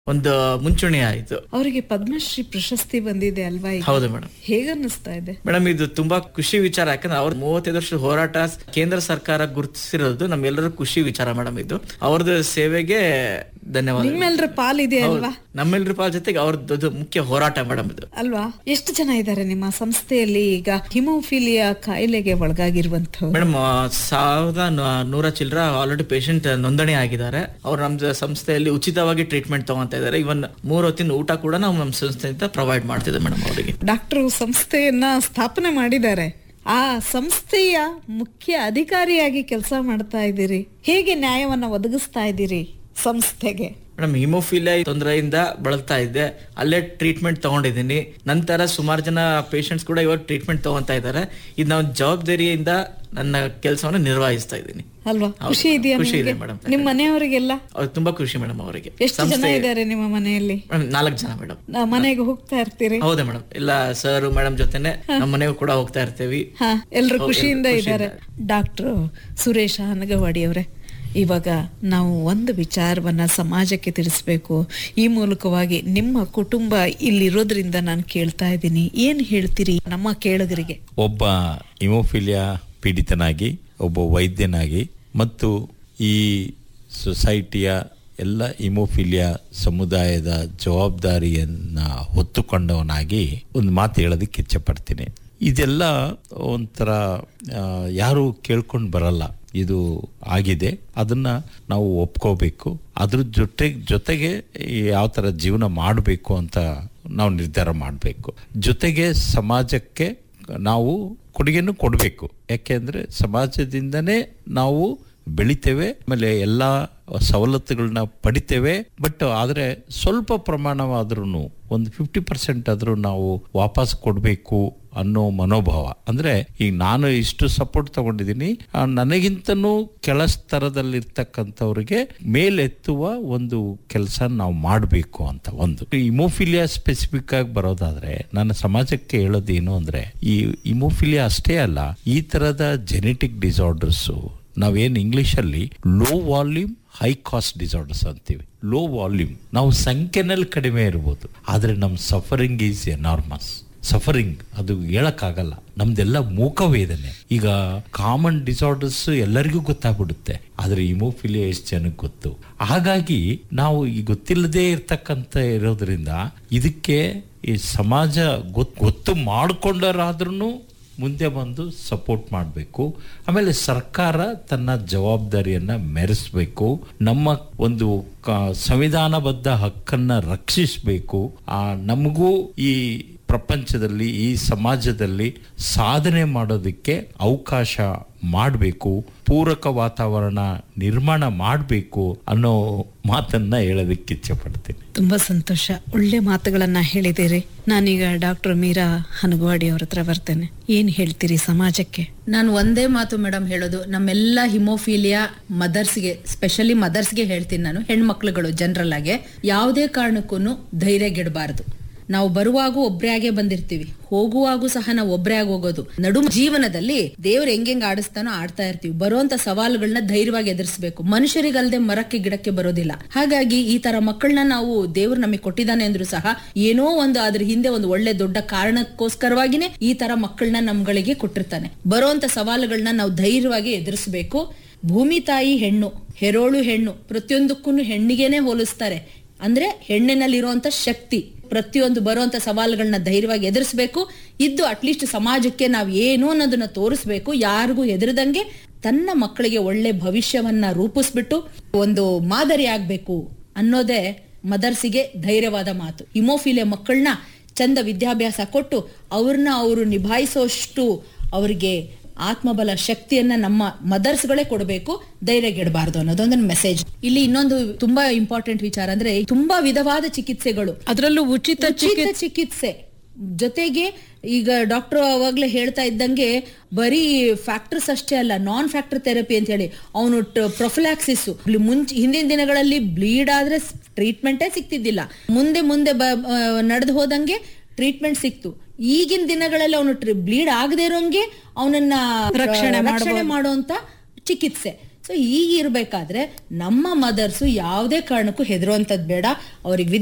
ಒಂದು ಮುಂಚೂಣಿ ಆಯ್ತು ಅವರಿಗೆ ಪದ್ಮಶ್ರೀ ಪ್ರಶಸ್ತಿ ಬಂದಿದೆ ಅಲ್ವಾ ಈಗ ಹೌದು ಮೇಡಮ್ ಹೇಗನ್ನಿಸ್ತಾ ಇದೆ ಮೇಡಮ್ ಇದು ತುಂಬಾ ಖುಷಿ ವಿಚಾರ ಯಾಕಂದ್ರೆ ಅವ್ರ ಮೂವತ್ತೈದು ವರ್ಷದ ಹೋರಾಟ ಕೇಂದ್ರ ಸರ್ಕಾರ ಗುರುತಿಸಿರೋದು ನಮ್ಮೆಲ್ಲರೂ ಖುಷಿ ವಿಚಾರ ಮೇಡಮ್ ಇದು ಅವ್ರದ್ದು ಸೇವೆಗೆ ಧನ್ಯವಾದ ನಿಮ್ಮೆಲ್ಲರ ಪಾಲಿದೆ ಅಲ್ವಾ ನಮ್ಮೆಲ್ಲರ ಪಾಲ್ ಜೊತೆಗೆ ಅವ್ರದ್ದು ಮುಖ್ಯ ಹೋರಾಟ ಮೇಡಮ್ ಇದು ಅಲ್ವಾ ಎಷ್ಟು ಜನ ಇದ್ದಾರೆ ನಿಮ್ಮ ಸಂಸ್ಥೆಯಲ್ಲಿ ಈಗ ಹಿಮೋಫಿಲಿಯಾ ಕಾಯಿಲೆಗೆ ಒಳಗಾಗಿರುವಂತವ್ರು ಮೇಡಮ್ ಸಾವಿರದ ನ- ನೂರ ಚಿಲ್ಲರ ಆಲ್ರೆಡಿ ಪೇಷಂಟ್ ನೋಂದಣಿ ಆಗಿದ್ದಾರೆ ಅವ್ರು ನಮ್ಮ ಸಂಸ್ಥೆಯಲ್ಲಿ ಉಚಿತವಾಗಿ ಟ್ರೀಟ್ಮೆಂಟ್ ತಗೊಂತ ಇದ್ದಾರೆ ಇವನ್ ಮೂರ್ ಹೊತ್ತಿನ ಊಟ ಕೂಡ ನಾವು ನಮ್ಮ ಸಂಸ್ಥೆಯಿಂದ ಪ್ರೊವೈಡ್ ಮಾಡ್ತಿದ್ದೆ ಮೇಡಮ್ ಅವರಿಗೆ ಡಾಕ್ಟರ್ ಸಂಸ್ಥೆಯನ್ನ ಸ್ಥಾಪನೆ ಮಾಡಿದ್ದಾರೆ ಆ ಸಂಸ್ಥೆಯ ಮುಖ್ಯ ಅಧಿಕಾರಿಯಾಗಿ ಕೆಲಸ ಮಾಡ್ತಾ ಇದ್ದೀರಿ ಹೇಗೆ ನ್ಯಾಯವನ್ನ ಒದಗಿಸ್ತಾ ಇದ್ದೀರಿ ಸಂಸ್ಥೆಗೆ ಮೇಡಮ್ ಹಿಮೋಫಿಲಿಯಾ ತೊಂದರೆಯಿಂದ ಬಳಲ್ತಾ ಇದ್ದೆ ಅಲ್ಲೇ ಟ್ರೀಟ್ಮೆಂಟ್ ತಗೊಂಡಿದ್ದೀನಿ ನಂತರ ಸುಮಾರು ಜನ ಪೇಷಂಟ್ಸ್ ಕೂಡ ಇವಾಗ ಟ್ರೀಟ್ಮೆಂಟ್ ತಗೊಂತಾ ಇದ್ದಾರೆ ಇದು ನಾವು ಜವಾಬ್ದಾರಿಯಿಂದ ನನ್ನ ಕೆಲಸವನ್ನು ನಿರ್ವಹಿಸ್ತಾ ಇದ್ದೀನಿ ಅಲ್ವಾ ಹೌದು. ಖುಷಿ ಇದೆಯಾ ಖುಷಿ ಇದೆ ನಿಮ್ಗೆ? ಮೇಡಮ್. ನಿಮ್ಮ ಮನೆಯವರಿಗೆಲ್ಲ ಅವ್ರು ತುಂಬಾ ಖುಷಿ ಮೇಡಮ್ ಅವರಿಗೆ ಎಷ್ಟು ಜನ ಇದ್ದಾರೆ ನಿಮ್ಮ ಮನೆಯಲ್ಲಿ ಮೇಡಮ್ ನಾಲ್ಕು ಜನ ಮೇಡಮ್ ನಾ- ಮನೆಗೆ ಹೋಗ್ತಾ ಇರ್ತೀರಿ ಹೌದಾ ಮೇಡಮ್ ಎಲ್ಲ ಸರ್ ಮೇಡಮ್ ಜೊತೆನೆ ನಮ್ಮ ಮನೆಗೂ ಕೂಡ ಹೋಗ್ತಾ ಇರ್ತೀವಿ ಹಾ ಎಲ್ರು ಹೌದು, ಖುಷಿಯಿಂದ ಎಲ್ರು ಇದ್ದಾರೆ ಡಾಕ್ಟರ್ ಸುರೇಶ ಹನಗವಾಡಿ ಅವರೇ ಇವಾಗ ನಾವು ಒಂದು ವಿಚಾರವನ್ನ ಸಮಾಜಕ್ಕೆ ತಿಳಿಸ್ಬೇಕು ಈ ಮೂಲಕವಾಗಿ ನಿಮ್ಮ ಕುಟುಂಬ ಇಲ್ಲಿರೋದ್ರಿಂದ ನಾನು ಕೇಳ್ತಾ ಇದ್ದೀನಿ ಏನ್ ಹೇಳ್ತೀರಿ ನಮ್ಮ ಕೇಳುಗರಿಗೆ ಒಬ್ಬ ಇಮೋಫಿಲಿಯಾ ಪೀಡಿತನಾಗಿ ಒಬ್ಬ ವೈದ್ಯನಾಗಿ ಮತ್ತು ಈ ಸೊಸೈಟಿಯ ಎಲ್ಲ ಇಮೋಫಿಲಿಯಾ ಸಮುದಾಯದ ಜವಾಬ್ದಾರಿಯನ್ನ ಹೊತ್ತುಕೊಂಡವನಾಗಿ ಒಂದು ಮಾತು ಹೇಳೋದಕ್ಕೆ ಇಚ್ಛೆಪಡ್ತೀನಿ ಇದೆಲ್ಲ ಒಂಥರ ಆ, ಯಾರು ಕೇಳ್ಕೊಂಡು ಬರಲ್ಲ ಇದು ಆಗಿದೆ ಅದನ್ನ ನಾವು ಒಪ್ಕೋಬೇಕು ಅದ್ರ ಜೊತೆ ಜೊತೆಗೆ ಯಾವ ಥರ ಜೀವನ ಮಾಡಬೇಕು ಅಂತ ನಾವು ನಿರ್ಧಾರ ಮಾಡಬೇಕು ಜೊತೆಗೆ ಸಮಾಜಕ್ಕೆ ನಾವು ಕೊಡುಗೆನೂ ಕೊಡಬೇಕು ಯಾಕೆಂದ್ರೆ ಸಮಾಜದಿಂದನೇ ನಾವು ಬೆಳಿತೇವೆ ಆಮೇಲೆ ಎಲ್ಲ ಸವಲತ್ತುಗಳನ್ನ ಪಡಿತೇವೆ ಬಟ್ ಆದರೆ ಸ್ವಲ್ಪ ಪ್ರಮಾಣವಾದ್ರೂ ಒಂದು ಫಿಫ್ಟಿ ಪರ್ಸೆಂಟ್ ಆದ್ರೂ ನಾವು ವಾಪಸ್ ಕೊಡಬೇಕು ಅನ್ನೋ ಮನೋಭಾವ ಅಂದ್ರೆ ಈಗ ನಾನು ಇಷ್ಟು ಸಪೋರ್ಟ್ ತಗೊಂಡಿದ್ದೀನಿ ಆ, ನನಗಿಂತನೂ ಕೆಳ ಸ್ತರದಲ್ಲಿರ್ತಕ್ಕಂಥವ್ರಿಗೆ ಮೇಲೆತ್ತುವ ಒಂದು ಕೆಲಸ ನಾವು ಮಾಡಬೇಕು ಅಂತ ಒಂದು ಇಮೋಫಿಲಿಯಾ ಸ್ಪೆಸಿಫಿಕ್ ಆಗಿ ಬರೋದಾದ್ರೆ ನನ್ನ ಸಮಾಜಕ್ಕೆ ಹೇಳೋದೇನು ಅಂದ್ರೆ ಈ ಇಮೋಫಿಲಿಯಾ ಅಷ್ಟೇ ಅಲ್ಲ ಈ ತರದ ಜೆನೆಟಿಕ್ ಡಿಸಾರ್ಡರ್ಸು ನಾವೇನು ಇಂಗ್ಲಿಷಲ್ಲಿ low volume high cost disorders ಅಂತೀವಿ ಲೋ ವಾಲ್ಯೂಮ್ ನಾವು ಸಂಖ್ಯೆನಲ್ಲಿ ಕಡಿಮೆ ಇರ್ಬೋದು ಆದರೆ ನಮ್ಮ ಸಫರಿಂಗ್ ಈಸ್ ಎನಾರ್ಮಸ್ ಸಫರಿಂಗ್ ಅದು ಹೇಳಕ್ಕಾಗಲ್ಲ ನಮ್ದೆಲ್ಲ ಮೂಕವೇದನೆ ಈಗ ಕಾಮನ್ ಡಿಸಾರ್ಡರ್ಸ್ ಎಲ್ಲರಿಗೂ ಗೊತ್ತಾಗ್ಬಿಡುತ್ತೆ ಆದ್ರೆ ಇಮೋಫಿಲಿಯಾ ಎಷ್ಟು ಜನಕ್ಕೆ ಗೊತ್ತು ಹಾಗಾಗಿ ನಾವು ಈ ಗೊತ್ತಿಲ್ಲದೆ ಇರ್ತಕ್ಕಂಥ ಇರೋದ್ರಿಂದ ಇದಕ್ಕೆ ಈ ಸಮಾಜ ಗೊತ್ತು ಗೊತ್ತು ಮಾಡ್ಕೊಂಡರಾದ್ರೂ ಮುಂದೆ ಬಂದು ಸಪೋರ್ಟ್ ಮಾಡಬೇಕು ಆಮೇಲೆ ಸರ್ಕಾರ ತನ್ನ ಜವಾಬ್ದಾರಿಯನ್ನ ಮೆರೆಸಬೇಕು ನಮ್ಮ ಒಂದು ಕ- ಸಂವಿಧಾನಬದ್ಧ ಹಕ್ಕನ್ನ ರಕ್ಷಿಸಬೇಕು ಆ ನಮಗೂ ಈ ಪ್ರಪಂಚದಲ್ಲಿ ಈ ಸಮಾಜದಲ್ಲಿ ಸಾಧನೆ ಮಾಡೋದಕ್ಕೆ ಅವಕಾಶ ಮಾಡಬೇಕು ಪೂರಕ ವಾತಾವರಣ ನಿರ್ಮಾಣ ಮಾಡಬೇಕು ಅನ್ನೋ ಮಾತನ್ನ ಹೇಳೋದಕ್ಕೆ ಇಚ್ಛೆ ಪಡ್ತೀನಿ ತುಂಬಾ ಸಂತೋಷ ಒಳ್ಳೆ ಮಾತುಗಳನ್ನ ಹೇಳಿದಿರಿ ನಾನೀಗ ಡಾಕ್ಟರ್ ಮೀರಾ ಹನಗವಾಡಿ ಅವ್ರ ಹತ್ರ ಬರ್ತೇನೆ ಏನ್ ಹೇಳ್ತೀರಿ ಸಮಾಜಕ್ಕೆ ನಾನು ಒಂದೇ ಮಾತು ಮೇಡಮ್ ಹೇಳೋದು ನಮ್ಮೆಲ್ಲ ಹಿಮೋಫೀಲಿಯಾ ಮದರ್ಸ್ಗೆ ಸ್ಪೆಷಲಿ ಮದರ್ಸ್ಗೆ ಹೇಳ್ತೀನಿ ನಾನು ಹೆಣ್ಮಕ್ಳುಗಳು ಜನರಲ್ ಆಗಿ ಯಾವುದೇ ಕಾರಣಕ್ಕೂ ಧೈರ್ಯಗೆಡಬಾರದು ನಾವು ಬರುವಾಗೂ ಒಬ್ರೇ ಆಗೇ ಬಂದಿರ್ತೀವಿ ಹೋಗುವಾಗೂ ಸಹ ನಾವು ಒಬ್ರೇ ಆಗಿ ಹೋಗೋದು ನಡು ಜೀವನದಲ್ಲಿ ದೇವ್ರು ಹೆಂಗೆಂಗ್ ಆಡಿಸ್ತಾನೋ ಆಡ್ತಾ ಇರ್ತೀವಿ ಬರುವಂತ ಸವಾಲುಗಳನ್ನ ಧೈರ್ಯವಾಗಿ ಎದುರಿಸಬೇಕು ಮನುಷ್ಯರಿಗಲ್ದೆ ಮರಕ್ಕೆ ಗಿಡಕ್ಕೆ ಬರೋದಿಲ್ಲ ಹಾಗಾಗಿ ಈ ತರ ಮಕ್ಕಳನ್ನ ನಾವು ದೇವ್ರು ನಮಗೆ ಕೊಟ್ಟಿದ್ದಾನೆ ಅಂದ್ರೂ ಸಹ ಏನೋ ಒಂದು ಅದ್ರ ಹಿಂದೆ ಒಂದು ಒಳ್ಳೆ ದೊಡ್ಡ ಕಾರಣಕ್ಕೋಸ್ಕರವಾಗಿನೇ ಈ ತರ ಮಕ್ಕಳನ್ನ ನಮ್ಗಳಿಗೆ ಕೊಟ್ಟಿರ್ತಾನೆ ಬರುವಂತ ಸವಾಲುಗಳನ್ನ ನಾವು ಧೈರ್ಯವಾಗಿ ಎದುರಿಸಬೇಕು ಭೂಮಿ ತಾಯಿ ಹೆಣ್ಣು ಹೆರೋಳು ಹೆಣ್ಣು ಪ್ರತಿಯೊಂದಕ್ಕೂ ಹೆಣ್ಣಿಗೆನೆ ಹೋಲಿಸ್ತಾರೆ ಅಂದ್ರೆ ಹೆಣ್ಣಿನಲ್ಲಿರುವಂತ ಶಕ್ತಿ ಪ್ರತಿಯೊಂದು ಬರುವಂತ ಸವಾಲುಗಳನ್ನ ಧೈರ್ಯವಾಗಿ ಎದುರಿಸಬೇಕು ಇದ್ದು ಅಟ್ಲೀಸ್ಟ್ ಸಮಾಜಕ್ಕೆ ನಾವು ಏನು ಅನ್ನೋದನ್ನ ತೋರಿಸ್ಬೇಕು ಯಾರಿಗೂ ಎದುರದಂಗೆ ತನ್ನ ಮಕ್ಕಳಿಗೆ ಒಳ್ಳೆ ಭವಿಷ್ಯವನ್ನ ರೂಪಿಸ್ಬಿಟ್ಟು ಒಂದು ಮಾದರಿ ಆಗ್ಬೇಕು ಅನ್ನೋದೇ ಮದರ್ಸಿಗೆ ಧೈರ್ಯವಾದ ಮಾತು ಹಿಮೋಫಿಲಿಯ ಮಕ್ಕಳನ್ನ ಚಂದ ವಿದ್ಯಾಭ್ಯಾಸ ಕೊಟ್ಟು ಅವ್ರನ್ನ ಅವರು ನಿಭಾಯಿಸೋಷ್ಟು ಅವರಿಗೆ ಆತ್ಮಬಲ ಶಕ್ತಿಯನ್ನ ನಮ್ಮ ಮದರ್ಸ್ಗಳೇ ಕೊಡಬೇಕು ಧೈರ್ಯಗೆಡಬಾರ್ದು ಅನ್ನೋದೊಂದು ಮೆಸೇಜ್ ಇಲ್ಲಿ ಇನ್ನೊಂದು ತುಂಬಾ ಇಂಪಾರ್ಟೆಂಟ್ ವಿಚಾರ ಅಂದ್ರೆ ತುಂಬಾ ವಿಧವಾದ ಚಿಕಿತ್ಸೆಗಳು ಅದರಲ್ಲೂ ಉಚಿತ ಉಚಿತ ಚಿಕಿತ್ಸೆ ಜೊತೆಗೆ ಈಗ ಡಾಕ್ಟರ್ ಅವಾಗ್ಲೇ ಹೇಳ್ತಾ ಇದ್ದಂಗೆ ಬರೀ ಫ್ಯಾಕ್ಟರ್ಸ್ ಅಷ್ಟೇ ಅಲ್ಲ ನಾನ್ ಫ್ಯಾಕ್ಟರ್ ಥೆರಪಿ ಅಂತ ಹೇಳಿ ಅವನು ಪ್ರೊಫಿಲಾಕ್ಸಿಸ್ ಮುಂಚೆ ಹಿಂದಿನ ದಿನಗಳಲ್ಲಿ ಬ್ಲೀಡ್ ಆದ್ರೆ ಟ್ರೀಟ್ಮೆಂಟೇ ಸಿಗ್ತಿದ್ದಿಲ್ಲ ಮುಂದೆ ಮುಂದೆ ನಡೆದು ಹೋದಂಗೆ ಟ್ರೀಟ್ಮೆಂಟ್ ಸಿಕ್ತು ಈಗಿನ ದಿನಗಳಲ್ಲಿ ಅವನು ಬ್ಲೀಡ್ ಆಗದೆ ಇರೋಂಗೆ ಅವನನ್ನ ರಕ್ಷಣೆ ರಕ್ಷಣೆ ಮಾಡುವಂತ ಚಿಕಿತ್ಸೆ ಸೊ ಈಗ ಇರ್ಬೇಕಾದ್ರೆ ನಮ್ಮ ಮದರ್ಸು ಯಾವುದೇ ಕಾರಣಕ್ಕೂ ಹೆದರುವಂಥದ್ದು ಬೇಡ ಅವ್ರಿಗೆ